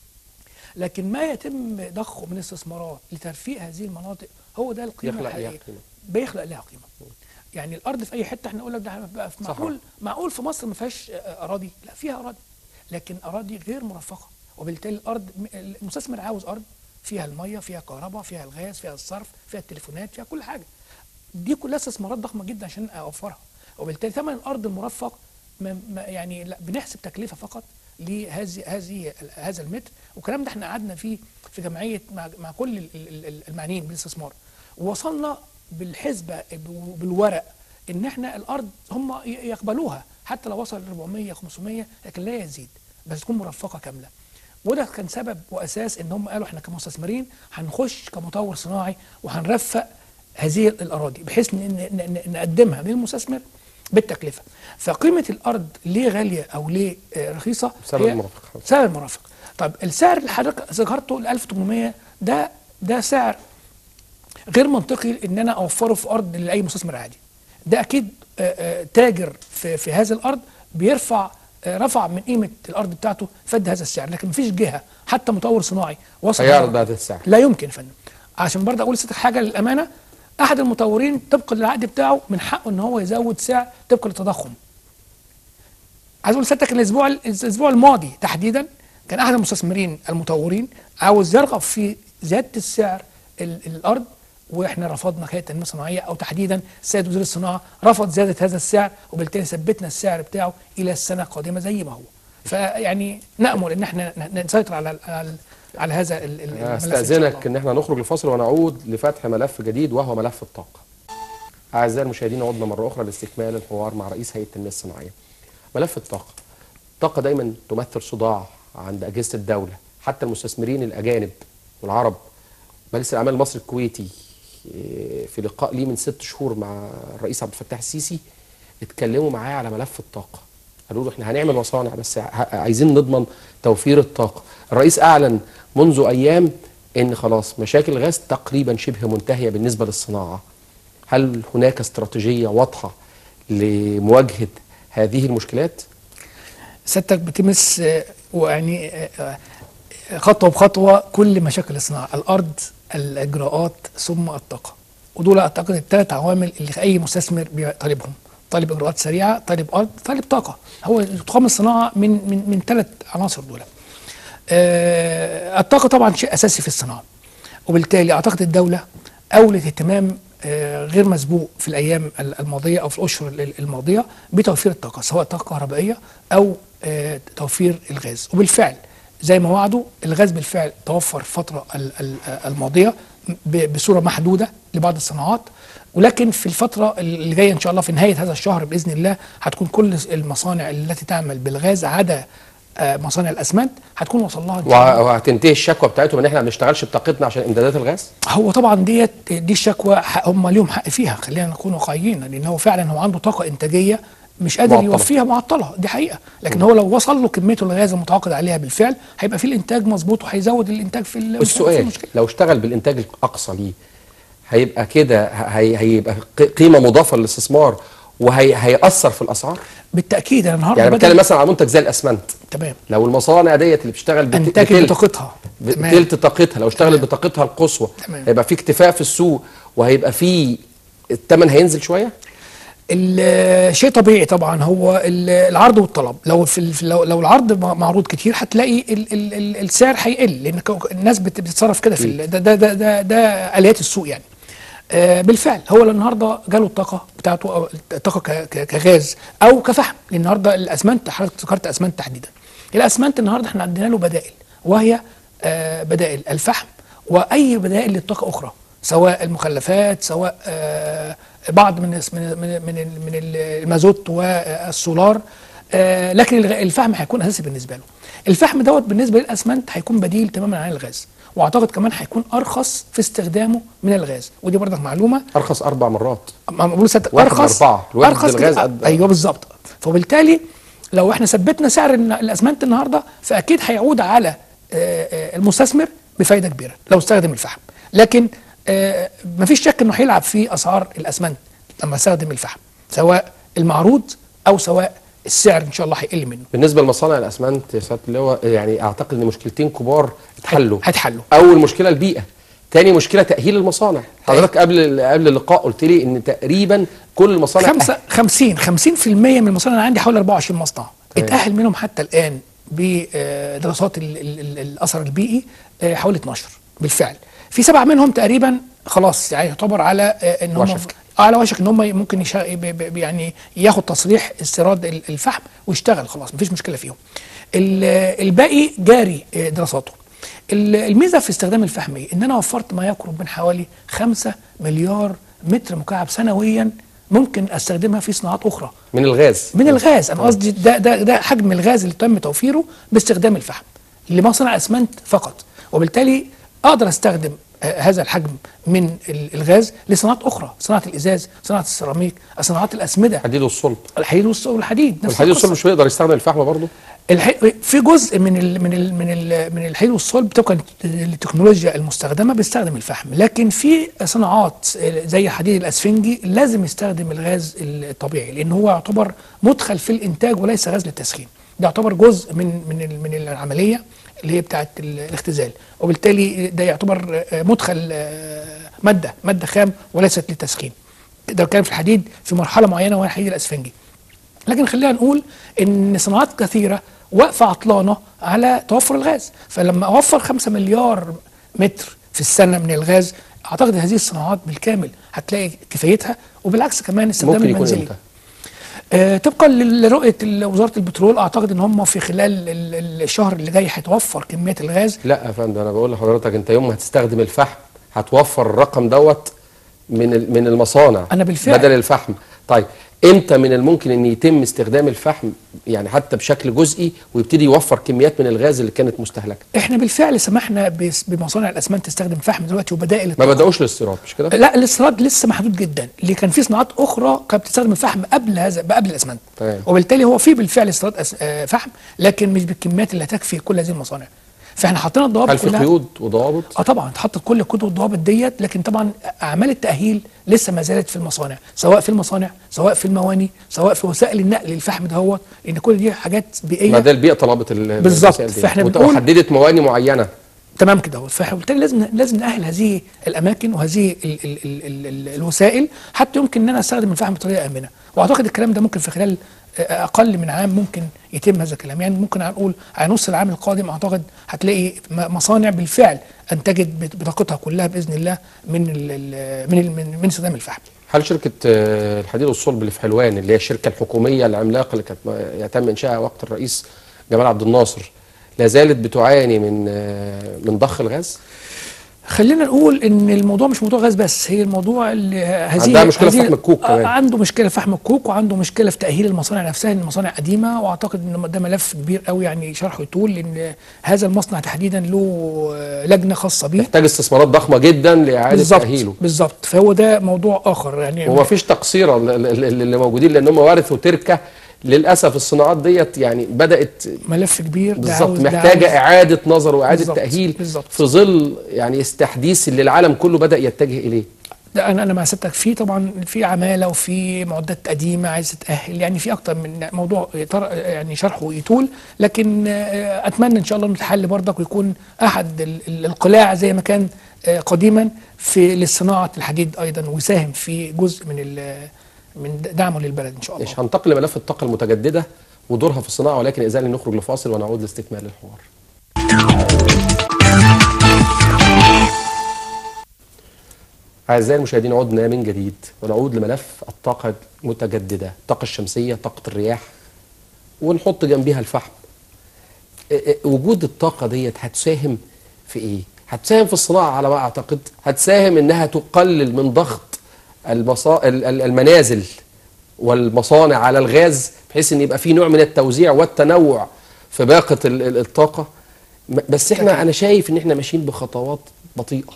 لكن ما يتم ضخه من استثمارات لترفيه هذه المناطق هو ده القيمه يخلق ليها الحقيقيه قيمة. بيخلق لها قيمه يعني الارض في اي حته احنا نقول لك ده بقى في صح. معقول معقول في مصر ما فيهاش آه، اراضي لا فيها اراضي لكن اراضي غير مرفقه وبالتالي الارض م- المستثمر عاوز ارض فيها الميه فيها كهرباء فيها الغاز فيها الصرف فيها التليفونات فيها كل حاجه دي كلها استثمارات ضخمه جدا عشان اوفرها وبالتالي ثمن الارض المرفق ما ما- يعني لا بنحسب تكلفه فقط لهذه هذه هذا المتر والكلام ده احنا قعدنا فيه في جمعيه مع, مع كل ال- ال- ال- المعنيين بالاستثمار ووصلنا بالحسبه بالورق ان احنا الارض هم ي- يقبلوها حتى لو وصل 400 500 لكن لا يزيد بس تكون مرفقه كامله وده كان سبب واساس ان هم قالوا احنا كمستثمرين هنخش كمطور صناعي وهنرفق هذه الاراضي بحيث ن- ن- ن- نقدمها للمستثمر بالتكلفه فقيمه الارض ليه غاليه او ليه آه، رخيصه بسبب هي المرافق. سعر المرافق طب السعر اللي حضرتك ذكرته ال 1800 ده ده سعر غير منطقي ان انا اوفره في ارض لاي مستثمر عادي ده اكيد آه، آه، تاجر في في هذه الارض بيرفع آه، رفع من قيمه الارض بتاعته فد هذا السعر لكن مفيش جهه حتى مطور صناعي وصل هيعرض هذا- بهذا السعر. لا يمكن يا فندم عشان برضه اقول لسيادتك حاجه للامانه احد المطورين طبقا للعقد بتاعه من حقه ان هو يزود سعر طبقا للتضخم عايز اقول لسيادتك الاسبوع الاسبوع الماضي تحديدا كان احد المستثمرين المطورين عاوز يرغب في زياده السعر ال- الارض واحنا رفضنا هيئه التنميه الصناعيه او تحديدا السيد وزير الصناعه رفض زياده هذا السعر وبالتالي ثبتنا السعر بتاعه الى السنه القادمه زي ما هو فيعني نامل ان احنا ن- نسيطر على على, على هذا ال- ال- الملف إن شاء استاذنك الله. ان احنا نخرج لفاصل ونعود لفتح ملف جديد وهو ملف الطاقه اعزائي المشاهدين عدنا مره اخرى لاستكمال الحوار مع رئيس هيئه التنميه الصناعيه ملف الطاقه الطاقه دايما تمثل صداع عند اجهزه الدوله حتى المستثمرين الاجانب والعرب مجلس الاعمال المصري الكويتي إيه، في لقاء ليه من ست شهور مع الرئيس عبد الفتاح السيسي اتكلموا معاه على ملف الطاقه قالوا له احنا هنعمل مصانع بس ع- عايزين نضمن توفير الطاقه الرئيس اعلن منذ ايام ان خلاص مشاكل الغاز تقريبا شبه منتهيه بالنسبه للصناعه هل هناك استراتيجيه واضحه لمواجهه هذه المشكلات سيادتك بتمس آه، ويعني آه، آه، خطوه بخطوه كل مشاكل الصناعه الارض الاجراءات ثم الطاقه ودول اعتقد الثلاث عوامل اللي اي مستثمر طالبهم طالب اجراءات سريعه طالب ارض طالب طاقه هو تقام الصناعه من من من ثلاث عناصر دول آه، الطاقه طبعا شيء اساسي في الصناعه وبالتالي اعتقد الدوله اولت اهتمام آه، غير مسبوق في الايام ال- الماضيه او في الاشهر ال- الماضيه بتوفير الطاقه سواء طاقه كهربائيه او آه، توفير الغاز وبالفعل زي ما وعدوا الغاز بالفعل توفر الفتره ال- ال- الماضيه ب- بصوره محدوده لبعض الصناعات ولكن في الفتره اللي جايه ان شاء الله في نهايه هذا الشهر باذن الله هتكون كل المصانع التي تعمل بالغاز عدا آه، مصانع الاسمنت هتكون وصل لها إن شاء الله وه- وهتنتهي الشكوى بتاعتهم ان احنا ما بنشتغلش بطاقتنا عشان امدادات الغاز هو طبعا ديت دي الشكوى حق- هم ليهم حق فيها خلينا نكون واقعيين لان هو فعلا هو عنده طاقه انتاجيه مش قادر معطلة. يوفيها معطله دي حقيقه لكن هو لو وصل له كميه الغاز المتعاقد عليها بالفعل هيبقى في الانتاج مظبوط وهيزود الانتاج في ال- في السؤال المشكله لو اشتغل بالانتاج الاقصى ليه هيبقى كده هي هيبقى ق- قيمه مضافه للاستثمار وهيأثر في الاسعار بالتاكيد انا النهارده يعني بدل- بتكلم مثلا على منتج زي الاسمنت تمام لو المصانع ديت اللي بتشتغل بت- انتاجت بتلت- بطاقتها تمام. بتلت طاقتها لو اشتغلت تمام. بطاقتها القصوى تمام. هيبقى في اكتفاء في السوق وهيبقى في الثمن هينزل شويه ال- شيء طبيعي طبعا هو ال- العرض والطلب لو في ال- لو, لو العرض م- معروض كتير هتلاقي ال ال ال السعر هيقل لان ك- الناس بت- بتتصرف كده في ال- ده ده ده ده, ده اليات السوق يعني آه بالفعل هو النهارده جاله الطاقه بتاعته او الطاقه ك- ك- كغاز او كفحم لان النهارده الاسمنت حضرتك ذكرت اسمنت تحديدا الاسمنت النهارده احنا عندنا له بدائل وهي آه بدائل الفحم واي بدائل للطاقه اخرى سواء المخلفات سواء آه بعض من من من من, من المازوت والسولار آه لكن الغ- الفحم هيكون اساسي بالنسبه له الفحم دوت بالنسبه للاسمنت هيكون بديل تماما عن الغاز واعتقد كمان هيكون ارخص في استخدامه من الغاز ودي برضك معلومه ارخص اربع مرات ما بقول سد- واحد ارخص أربعة. الواحد ارخص الغاز كده. قد- ايوه بالظبط فبالتالي لو احنا ثبتنا سعر الن- الاسمنت النهارده فاكيد هيعود على آه، آه، المستثمر بفايده كبيره لو استخدم الفحم لكن آه، مفيش شك انه هيلعب في اسعار الاسمنت لما استخدم الفحم سواء المعروض او سواء السعر ان شاء الله هيقل منه بالنسبه لمصانع الاسمنت يا سياده اللواء يعني اعتقد ان مشكلتين كبار اتحلوا هيتحلوا. اول مشكله البيئه تاني مشكله تاهيل المصانع حضرتك قبل قبل اللقاء قلت لي ان تقريبا كل المصانع خمسة 50 50% من المصانع انا عندي حوالي 24 مصنع تمام. اتأهل منهم حتى الآن بدراسات ال- ال- ال- الأثر البيئي آه، حوالي 12 بالفعل في سبعة منهم تقريبا خلاص يعني يعتبر على آه، ان هم وشك. على وشك ان هم ممكن يشا... ب- ب- يعني ياخد تصريح استيراد ال- الفحم ويشتغل خلاص مفيش مشكله فيهم ال- الباقي جاري آه، دراساته ال- الميزه في استخدام الفحم ايه؟ ان انا وفرت ما يقرب من حوالي 5 مليار متر مكعب سنويا ممكن استخدمها في صناعات اخرى من الغاز من الغاز انا قصدي ده ده ده حجم الغاز اللي تم توفيره باستخدام الفحم لمصنع اسمنت فقط وبالتالي اقدر استخدم آه، هذا الحجم من ال- الغاز لصناعات اخرى صناعه الازاز صناعه السيراميك صناعات الاسمده الحديد والصلب الحديد والص- والحديد نفس الحديد والصلب القصة. مش بيقدر يستخدم الفحم برضه الح... في جزء من ال من ال من ال من الحديد والصلب طبقا للتكنولوجيا المستخدمه بيستخدم الفحم لكن في صناعات زي الحديد الاسفنجي لازم يستخدم الغاز الطبيعي لان هو يعتبر مدخل في الانتاج وليس غاز للتسخين ده يعتبر جزء من من ال- من العمليه اللي هي بتاعه ال- الاختزال وبالتالي ده يعتبر آه، مدخل آه، ماده ماده خام وليست للتسخين ده كان في الحديد في مرحله معينه وهي الحديد الاسفنجي لكن خلينا نقول ان صناعات كثيره واقفه عطلانه على توفر الغاز فلما اوفر 5 مليار متر في السنه من الغاز اعتقد هذه الصناعات بالكامل هتلاقي كفايتها وبالعكس كمان استخدام ممكن يكون المنزلي امتى آه، طبقا لرؤيه ال- وزاره البترول اعتقد ان هم في خلال ال- ال- الشهر اللي جاي هيتوفر كميه الغاز لا يا فندم انا بقول لحضرتك انت يوم ما هتستخدم الفحم هتوفر الرقم دوت من ال- من المصانع أنا بالفعل. بدل الفحم طيب امتى من الممكن ان يتم استخدام الفحم يعني حتى بشكل جزئي ويبتدي يوفر كميات من الغاز اللي كانت مستهلكه احنا بالفعل سمحنا بس- بمصانع الاسمنت تستخدم فحم دلوقتي وبدائل ما الطاقة. بداوش الاستيراد مش كده لا الاستيراد لسه محدود جدا اللي كان في صناعات اخرى كانت بتستخدم الفحم قبل هذا قبل الاسمنت تمام. وبالتالي هو في بالفعل استيراد أس- آه، فحم لكن مش بالكميات اللي هتكفي كل هذه المصانع فاحنا حطينا الضوابط هل في كلها قيود وضوابط اه طبعا اتحطت كل الكتب والضوابط ديت لكن طبعا اعمال التاهيل لسه ما زالت في المصانع سواء في المصانع سواء في المواني سواء في وسائل النقل الفحم دهوت لان كل دي حاجات بيئيه ما ده البيئه طلبت ال- بالظبط. المسائل دي. فإحنا وت- بنقول- وحددت مواني معينه تمام كده اهو فبالتالي لازم لازم نأهل هذه الاماكن وهذه ال ال ال ال ال الوسائل حتى يمكن ان انا استخدم الفحم بطريقه امنه واعتقد الكلام ده ممكن في خلال آه، اقل من عام ممكن يتم هذا الكلام يعني ممكن هنقول على نص العام القادم اعتقد هتلاقي م- مصانع بالفعل انتجت بط- بطاقتها كلها باذن الله من ال ال من ال من, من استخدام الفحم هل شركه آه، الحديد والصلب اللي في حلوان اللي هي الشركه الحكوميه العملاقه اللي كانت م- يتم انشائها وقت الرئيس جمال عبد الناصر لا زالت بتعاني من آه، من ضخ الغاز خلينا نقول ان الموضوع مش موضوع غاز بس هي الموضوع اللي هذه عندها مشكلة في هذه- فحم الكوك آه، كمان. عنده مشكله في فحم الكوك وعنده مشكله في تاهيل المصانع نفسها ان المصانع قديمه واعتقد ان ده ملف كبير قوي يعني شرحه يطول لان هذا المصنع تحديدا له آه، لجنه خاصه بيه يحتاج استثمارات ضخمه جدا لاعاده بالظبط تاهيله بالظبط فهو ده موضوع اخر يعني وما فيش تقصير ل- ل- ل- اللي موجودين لان هم ورثوا تركه للاسف الصناعات ديت يعني بدات ملف كبير ده بالظبط عاوز- ده محتاجه عاوز- اعاده نظر واعاده بالظبط، تاهيل بالظبط. في ظل يعني التحديث اللي العالم كله بدا يتجه اليه ده انا انا مع سيادتك في طبعا في عماله وفي معدات قديمه عايزه تتاهل يعني في اكتر من موضوع يطر- يعني شرحه يطول لكن آه، اتمنى ان شاء الله انه يتحل برضك ويكون احد ال- ال- القلاع زي ما كان آه، قديما في لصناعه الحديد ايضا ويساهم في جزء من ال- من دعمه للبلد ان شاء الله مش هنتقل لملف الطاقه المتجدده ودورها في الصناعه ولكن اذا نخرج لفاصل ونعود لاستكمال الحوار أعزائي المشاهدين عدنا من جديد ونعود لملف الطاقة المتجددة الطاقة الشمسية طاقة الرياح ونحط جنبها الفحم ا- ا- وجود الطاقة ديت هتساهم في ايه؟ هتساهم في الصناعة على ما اعتقد هتساهم انها تقلل من ضغط المصا... ال- ال- المنازل والمصانع على الغاز بحيث ان يبقى في نوع من التوزيع والتنوع في باقة ال- ال- الطاقة م- بس احنا انا شايف ان احنا ماشيين بخطوات بطيئه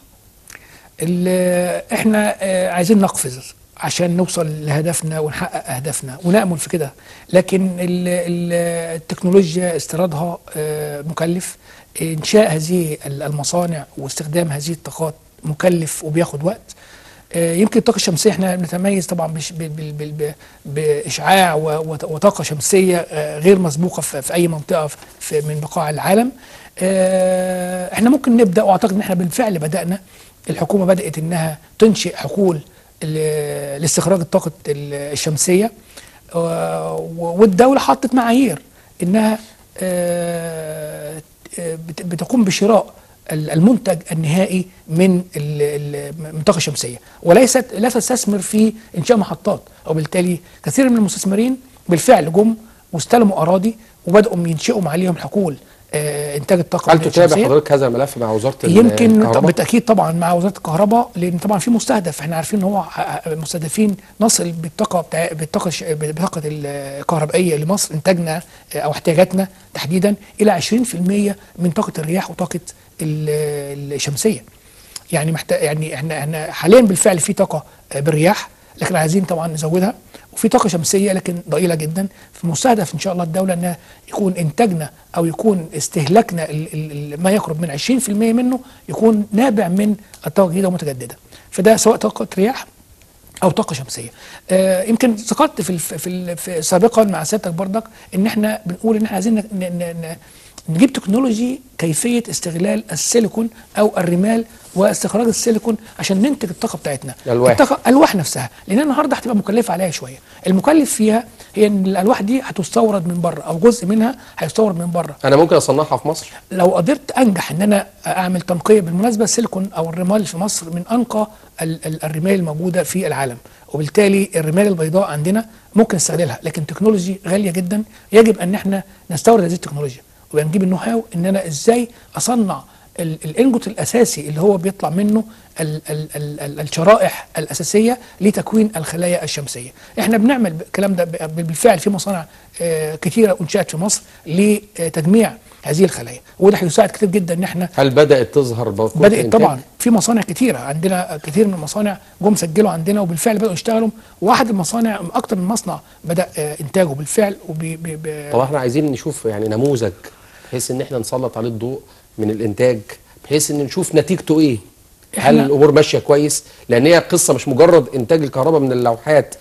ال- احنا آه، عايزين نقفز عشان نوصل لهدفنا ونحقق اهدافنا ونامل في كده لكن ال- ال- التكنولوجيا استيرادها آه، مكلف انشاء هذه ال- المصانع واستخدام هذه الطاقات مكلف وبياخد وقت آه، يمكن الطاقه الشمسيه احنا بنتميز طبعا بش- بال- بال- بال- ب- باشعاع و- وط- وطاقه شمسيه آه، غير مسبوقه في في اي منطقه في- في من بقاع العالم آه، احنا ممكن نبدا واعتقد ان احنا بالفعل بدانا الحكومه بدات انها تنشئ حقول ل- لاستخراج الطاقه ال- الشمسيه آه، و- والدوله حطت معايير انها آه، آه، بت- بتقوم بشراء ال- المنتج النهائي من ال- ال- من الطاقه الشمسيه وليست لا تستثمر في انشاء محطات وبالتالي كثير من المستثمرين بالفعل جم واستلموا اراضي وبداوا ينشئوا عليهم حقول آه، انتاج الطاقه هل تتابع الشمسية. حضرتك هذا الملف مع وزاره ال- يمكن الكهرباء؟ بالتاكيد طبعا مع وزاره الكهرباء لان طبعا في مستهدف احنا عارفين ان هو ح- مستهدفين نصل بالطاقه بتاع بالطاقه الش- بالطاقه الكهربائيه لمصر انتاجنا آه، او احتياجاتنا تحديدا الى 20% من طاقه الرياح وطاقه ال- الشمسيه يعني محتاج يعني احنا احنا حاليا بالفعل في طاقه آه، بالرياح لكن عايزين طبعا نزودها وفي طاقه شمسيه لكن ضئيله جدا في مستهدف ان شاء الله الدوله انها يكون انتاجنا او يكون استهلاكنا ال- ال- ال- ما يقرب من 20% منه يكون نابع من الطاقه الجديده ومتجدده فده سواء طاقه رياح او طاقه شمسيه آه يمكن ذكرت في الف في, ال في سابقا مع سيادتك بردك ان احنا بنقول ان احنا عايزين ن- ن- ن- نجيب تكنولوجي كيفيه استغلال السيليكون او الرمال واستخراج السيليكون عشان ننتج الطاقه بتاعتنا الألواح. الطاقه الالواح نفسها لان النهارده هتبقى مكلفه عليها شويه المكلف فيها هي ان الالواح دي هتستورد من بره او جزء منها هيستورد من بره انا ممكن اصنعها في مصر لو قدرت انجح ان انا اعمل تنقيه بالمناسبه السيليكون او الرمال في مصر من انقى ال- ال- الرمال الموجوده في العالم وبالتالي الرمال البيضاء عندنا ممكن نستغلها لكن تكنولوجي غاليه جدا يجب ان احنا نستورد هذه التكنولوجيا ويبقى نجيب النو هاو ان انا ازاي اصنع ال- الانجوت الاساسي اللي هو بيطلع منه ال ال ال ال الشرائح الاساسيه لتكوين الخلايا الشمسيه احنا بنعمل الكلام ده ب- بالفعل في مصانع آه، كثيره انشات في مصر لتجميع هذه الخلايا وده هيساعد كتير جدا ان احنا هل بدات تظهر بقوة بدات إنتاج؟ طبعا في مصانع كتيره عندنا كتير من المصانع جم سجلوا عندنا وبالفعل بداوا يشتغلوا واحد المصانع اكتر من مصنع بدا آه، انتاجه بالفعل وبي بي بي طب احنا عايزين نشوف يعني نموذج بحيث ان احنا نسلط عليه الضوء من الانتاج بحيث ان نشوف نتيجته ايه هل إحنا- الامور ماشيه كويس لان هي قصه مش مجرد انتاج الكهرباء من اللوحات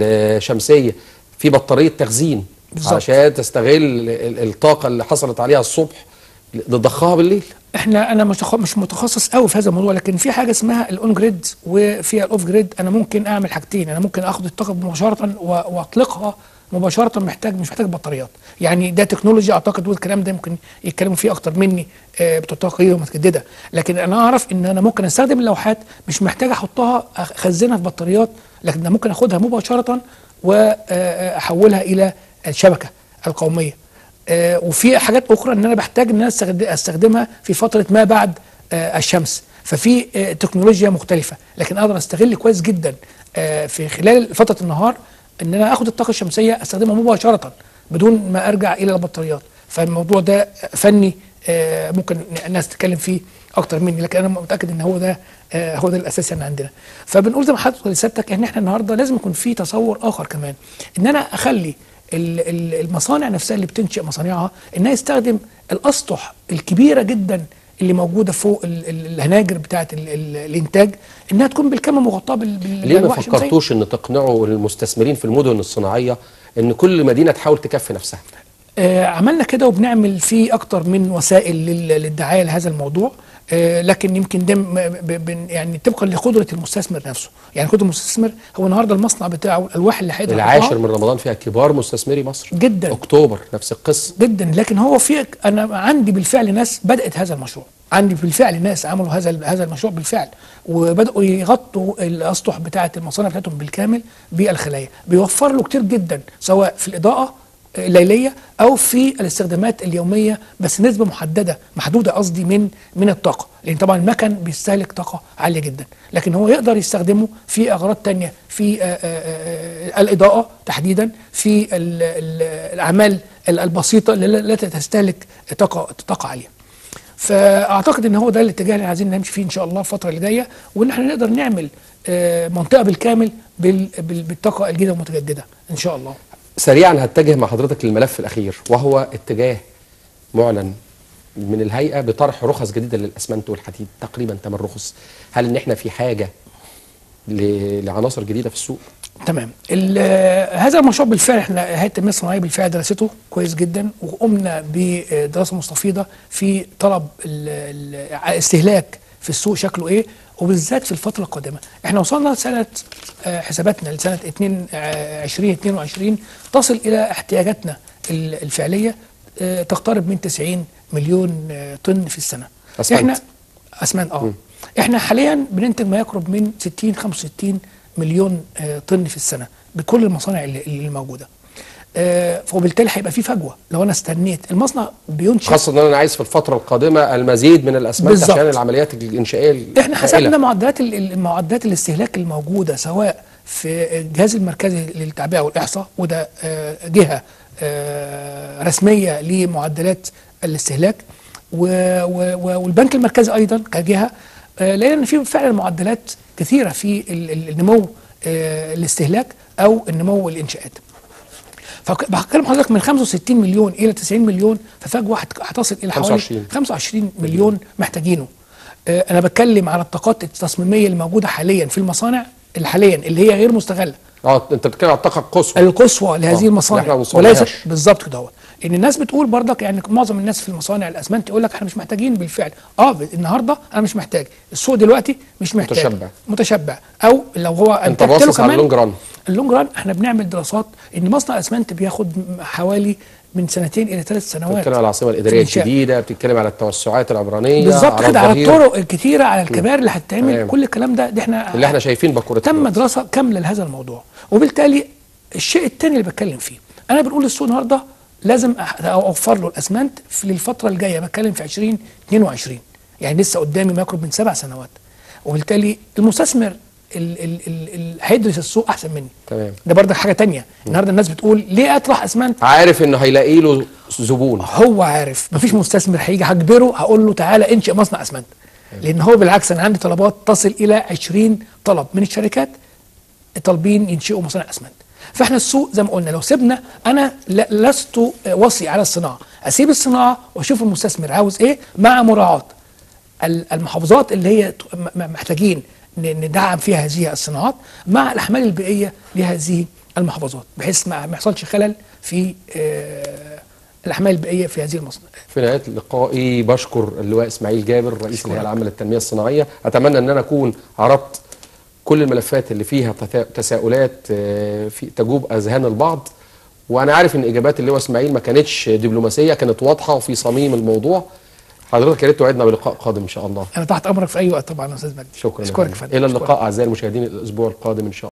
الشمسيه في بطاريه تخزين بالظبط. عشان تستغل ال- الطاقه اللي حصلت عليها الصبح تضخها بالليل احنا انا مش مش متخصص قوي في هذا الموضوع لكن في حاجه اسمها الاون جريد وفي الاوف جريد انا ممكن اعمل حاجتين انا ممكن اخد الطاقه مباشره و- واطلقها مباشره محتاج مش محتاج بطاريات يعني ده تكنولوجيا اعتقد والكلام ده ممكن يتكلموا فيه اكتر مني آه، بتوع الطاقه الجديده ومتجدده لكن انا اعرف ان انا ممكن استخدم اللوحات مش محتاج احطها اخزنها في بطاريات لكن انا ممكن اخدها مباشره واحولها الى الشبكه القوميه آه، وفي حاجات اخرى ان انا بحتاج ان انا أستخد- استخدمها في فتره ما بعد آه، الشمس ففي آه، تكنولوجيا مختلفه لكن اقدر استغل كويس جدا آه، في خلال فتره النهار ان انا اخد الطاقه الشمسيه استخدمها مباشره بدون ما ارجع الى البطاريات فالموضوع ده فني آه، ممكن الناس تتكلم فيه اكتر مني لكن انا متاكد ان هو ده آه، هو ده الاساس اللي عندنا فبنقول زي ما حضرتك لسيادتك ان احنا النهارده لازم يكون في تصور اخر كمان ان انا اخلي ال- ال- المصانع نفسها اللي بتنشئ مصانعها انها يستخدم الاسطح الكبيره جدا اللي موجوده فوق ال- ال- الهناجر بتاعه ال- ال- الانتاج انها تكون بالكامل مغطاه بال- بال- ليه ما بالألواح الشمسية. فكرتوش ان تقنعوا المستثمرين في المدن الصناعيه ان كل مدينه تحاول تكفي نفسها آه، عملنا كده وبنعمل فيه اكتر من وسائل لل- للدعايه لهذا الموضوع آه، لكن يمكن ده م- ب- بن- يعني طبقا لقدره المستثمر نفسه يعني قدره المستثمر هو النهارده المصنع بتاعه الالواح اللي هيقدر العاشر يحطها من رمضان فيها كبار مستثمري مصر جدا اكتوبر نفس القصه جدا لكن هو في انا عندي بالفعل ناس بدات هذا المشروع عندي بالفعل ناس عملوا هذا هذا المشروع بالفعل وبداوا يغطوا الاسطح بتاعه المصانع بتاعتهم بالكامل بالخلايا بيوفر له كتير جدا سواء في الاضاءه الليليه او في الاستخدامات اليوميه بس نسبه محدده محدوده قصدي من من الطاقه لان طبعا المكن بيستهلك طاقه عاليه جدا لكن هو يقدر يستخدمه في اغراض تانية في آه، آه، آه، الاضاءه تحديدا في ال- ال- الاعمال ال- البسيطه اللي- التي تستهلك طاقه طاقه عاليه فاعتقد ان هو ده الاتجاه اللي عايزين نمشي فيه ان شاء الله الفتره اللي جايه وان احنا نقدر نعمل آه، منطقه بالكامل بال- بال- بالطاقه الجديده والمتجدده ان شاء الله سريعا هتجه مع حضرتك للملف الاخير وهو اتجاه معلن من الهيئه بطرح رخص جديده للاسمنت والحديد تقريبا 8 رخص هل ان احنا في حاجه ل- لعناصر جديده في السوق تمام ال- هذا المشروع بالفعل احنا هيئه التنميه الصناعيه بالفعل درسته كويس جدا وقمنا بدراسه مستفيضه في طلب ال- ال- الاستهلاك في السوق شكله ايه وبالذات في الفتره القادمه احنا وصلنا لسنه آه، حساباتنا لسنه 2 آه، 2022 تصل الى احتياجاتنا ال- الفعليه آه، تقترب من 90 مليون آه، طن في السنه أسمنت. احنا اسمنت اه احنا حاليا بننتج ما يقرب من 60 65 مليون آه، طن في السنه بكل المصانع اللي, اللي موجوده آه، وبالتالي هيبقى في فجوه لو انا استنيت المصنع بينشئ خاصه ان انا عايز في الفتره القادمه المزيد من الاسمنت بالظبط. عشان العمليات الانشائيه احنا الهائلة. حسبنا معدلات ال- ال- معدلات الاستهلاك الموجوده سواء في الجهاز المركزي للتعبئه والاحصاء وده آه، جهه آه، رسميه لمعدلات الاستهلاك و- و- و- والبنك المركزي ايضا كجهه آه، لقينا ان في فعلا معدلات كثيره في ال- ال- النمو آه، الاستهلاك او النمو الانشاءات فبكلم حضرتك من 65 مليون الى 90 مليون ففجوه هت- هتصل الى حوالي 25. 25 مليون محتاجينه آه، انا بتكلم على الطاقات التصميميه الموجوده حاليا في المصانع اللي حاليا اللي هي غير مستغله اه انت بتتكلم على الطاقه القصوى القصوى لهذه آه، المصانع اللي احنا وصلناهاش. وليست بالظبط كده هو ان الناس بتقول برضك يعني معظم الناس في المصانع الاسمنت يقول لك احنا مش محتاجين بالفعل اه ب- النهارده انا مش محتاج السوق دلوقتي مش محتاج متشبع. متشبع او لو هو انت أنتجت له باصص على كمان- اللونج ران اللونج ران احنا بنعمل دراسات ان مصنع اسمنت بياخد م- حوالي من سنتين الى ثلاث سنوات بتتكلم على العاصمه في الاداريه الإنشاء. الجديده بتتكلم على التوسعات العمرانيه بالظبط كده على الظهير، الطرق الكتيره على الكبار اللي هتتعمل تمام. كل الكلام ده دي احنا اللي احنا شايفين باكورة تم دراسه كامله لهذا الموضوع وبالتالي الشيء الثاني اللي بتكلم فيه انا بنقول للسوق النهارده لازم أح- اوفر له الاسمنت في للفتره الجايه بتكلم في 2022 يعني لسه قدامي ما يقرب من سبع سنوات وبالتالي المستثمر ال- ال- ال- ال- هيدرس السوق احسن مني تمام ده برضك حاجه تانية النهارده الناس بتقول ليه اطرح اسمنت عارف انه هيلاقي له زبون هو عارف مفيش مستثمر هيجي هجبره هقول له تعالى انشئ مصنع اسمنت لان هو بالعكس انا عندي طلبات تصل الى 20 طلب من الشركات طالبين ينشئوا مصانع اسمنت فاحنا السوق زي ما قلنا لو سيبنا انا ل- لست وصي على الصناعه اسيب الصناعه واشوف المستثمر عاوز ايه مع مراعاه ال- المحافظات اللي هي ت- م- م- محتاجين ن- ندعم فيها هذه الصناعات مع الاحمال البيئيه لهذه المحافظات بحيث ما ما يحصلش خلل في آه، الاحمال البيئيه في هذه المصنع في نهايه لقائي بشكر اللواء اسماعيل جابر رئيس شكراً. الهيئه العامه للتنميه الصناعيه اتمنى ان انا اكون عرضت كل الملفات اللي فيها تتا- تساؤلات آه، في تجوب اذهان البعض وانا عارف ان اجابات اللواء اسماعيل ما كانتش دبلوماسيه كانت واضحه وفي صميم الموضوع حضرتك يا ريت توعدنا بلقاء قادم ان شاء الله انا تحت امرك في اي وقت طبعا يا استاذ مجدي شكرا يا اشكرك فندم. يا فندم الى أشكرك. اللقاء اعزائي المشاهدين الاسبوع القادم ان شاء الله